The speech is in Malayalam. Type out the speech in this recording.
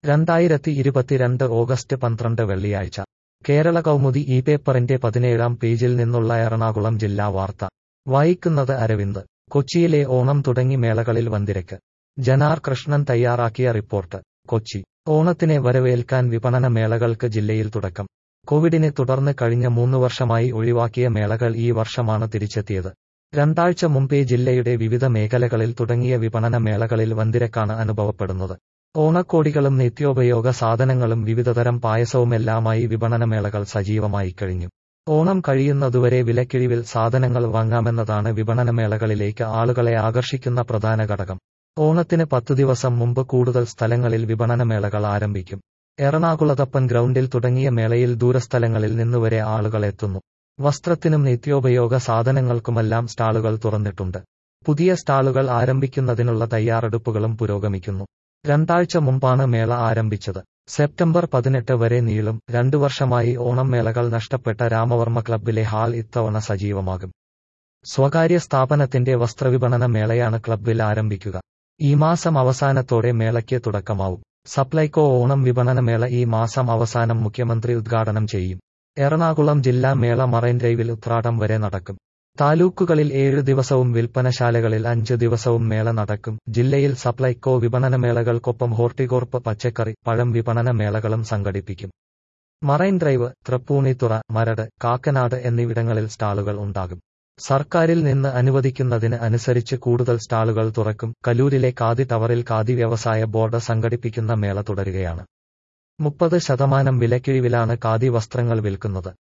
രണ്ടായിരത്തി ഇരുപത്തിരണ്ട് ഓഗസ്റ്റ് പന്ത്രണ്ട് വെള്ളിയാഴ്ച കേരള കൗമുദി ഈ പേപ്പറിന്റെ പതിനേഴാം പേജിൽ നിന്നുള്ള എറണാകുളം ജില്ലാ വാർത്ത വായിക്കുന്നത് അരവിന്ദ് കൊച്ചിയിലെ ഓണം തുടങ്ങി മേളകളിൽ വന്തിരക്ക് ജനാർ കൃഷ്ണൻ തയ്യാറാക്കിയ റിപ്പോർട്ട് കൊച്ചി ഓണത്തിനെ വരവേൽക്കാൻ വിപണന മേളകൾക്ക് ജില്ലയിൽ തുടക്കം കോവിഡിനെ തുടർന്ന് കഴിഞ്ഞ മൂന്ന് വർഷമായി ഒഴിവാക്കിയ മേളകൾ ഈ വർഷമാണ് തിരിച്ചെത്തിയത് രണ്ടാഴ്ച മുമ്പേ ജില്ലയുടെ വിവിധ മേഖലകളിൽ തുടങ്ങിയ വിപണന മേളകളിൽ വന്തിരക്കാണ് അനുഭവപ്പെടുന്നത് ഓണക്കോടികളും നിത്യോപയോഗ സാധനങ്ങളും വിവിധതരം പായസവുമെല്ലാമായി വിപണനമേളകൾ സജീവമായി കഴിഞ്ഞു ഓണം കഴിയുന്നതുവരെ വിലക്കിഴിവിൽ സാധനങ്ങൾ വാങ്ങാമെന്നതാണ് വിപണനമേളകളിലേക്ക് ആളുകളെ ആകർഷിക്കുന്ന പ്രധാന ഘടകം ഓണത്തിന് പത്തു ദിവസം മുമ്പ് കൂടുതൽ സ്ഥലങ്ങളിൽ വിപണനമേളകൾ ആരംഭിക്കും എറണാകുളത്തപ്പൻ ഗ്രൗണ്ടിൽ തുടങ്ങിയ മേളയിൽ ദൂരസ്ഥലങ്ങളിൽ നിന്നുവരെ ആളുകൾ എത്തുന്നു വസ്ത്രത്തിനും നിത്യോപയോഗ സാധനങ്ങൾക്കുമെല്ലാം സ്റ്റാളുകൾ തുറന്നിട്ടുണ്ട് പുതിയ സ്റ്റാളുകൾ ആരംഭിക്കുന്നതിനുള്ള തയ്യാറെടുപ്പുകളും പുരോഗമിക്കുന്നു രണ്ടാഴ്ച മുമ്പാണ് മേള ആരംഭിച്ചത് സെപ്റ്റംബർ പതിനെട്ട് വരെ നീളും രണ്ടു വർഷമായി ഓണം മേളകൾ നഷ്ടപ്പെട്ട രാമവർമ്മ ക്ലബ്ബിലെ ഹാൾ ഇത്തവണ സജീവമാകും സ്വകാര്യ സ്ഥാപനത്തിന്റെ വസ്ത്രവിപണന മേളയാണ് ക്ലബ്ബിൽ ആരംഭിക്കുക ഈ മാസം അവസാനത്തോടെ മേളയ്ക്ക് തുടക്കമാവും സപ്ലൈകോ ഓണം വിപണന മേള ഈ മാസം അവസാനം മുഖ്യമന്ത്രി ഉദ്ഘാടനം ചെയ്യും എറണാകുളം ജില്ലാ മേള മറൈൻ ഡ്രൈവിൽ ഉത്രാടം വരെ നടക്കും താലൂക്കുകളിൽ ഏഴ് ദിവസവും വിൽപ്പനശാലകളിൽ അഞ്ച് ദിവസവും മേള നടക്കും ജില്ലയിൽ സപ്ലൈകോ വിപണന മേളകൾക്കൊപ്പം ഹോർട്ടികോർപ്പ് പച്ചക്കറി പഴം വിപണന മേളകളും സംഘടിപ്പിക്കും മറൈൻ ഡ്രൈവ് തൃപ്പൂണിത്തുറ മരട് കാക്കനാട് എന്നിവിടങ്ങളിൽ സ്റ്റാളുകൾ ഉണ്ടാകും സർക്കാരിൽ നിന്ന് അനുവദിക്കുന്നതിന് അനുസരിച്ച് കൂടുതൽ സ്റ്റാളുകൾ തുറക്കും കലൂരിലെ ഖാദി ടവറിൽ ഖാദി വ്യവസായ ബോർഡ് സംഘടിപ്പിക്കുന്ന മേള തുടരുകയാണ് മുപ്പത് ശതമാനം വിലക്കിഴിവിലാണ് ഖാദി വസ്ത്രങ്ങൾ വിൽക്കുന്നത്